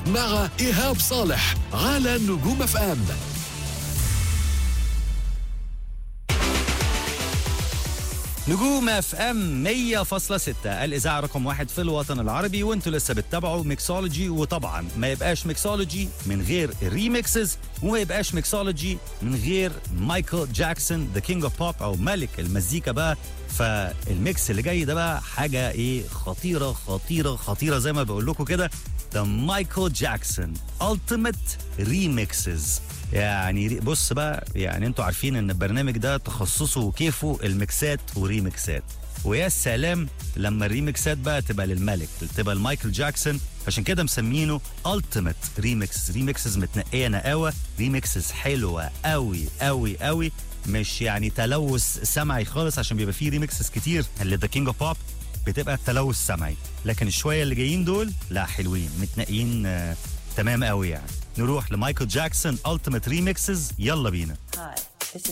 مع إيهاب صالح على نجوم اف ام نجوم اف ام 100.6 الاذاعه رقم واحد في الوطن العربي وانتوا لسه بتتابعوا ميكسولوجي وطبعا ما يبقاش ميكسولوجي من غير الريميكسز وما يبقاش ميكسولوجي من غير مايكل جاكسون ذا كينج اوف بوب او ملك المزيكا بقى فالميكس اللي جاي ده بقى حاجه ايه خطيره خطيره خطيره زي ما بقول لكم كده ذا مايكل جاكسون التيميت ريميكسز يعني ري- بص بقى يعني انتوا عارفين ان البرنامج ده تخصصه وكيفه الميكسات وريميكسات ويا سلام لما الريميكسات بقى تبقى للملك تبقى لمايكل جاكسون عشان كده مسمينه التيميت ريميكس ريميكسز متنقيه نقاوه ريميكسز حلوه قوي قوي قوي مش يعني تلوث سمعي خالص عشان بيبقى فيه ريميكسز كتير اللي ذا كينج اوف بوب بتبقى تلوث سمعي لكن الشويه اللي جايين دول لا حلوين متنقيين آه تمام قوي يعني نروح لمايكل جاكسون التيميت ريميكسز يلا بينا Hi.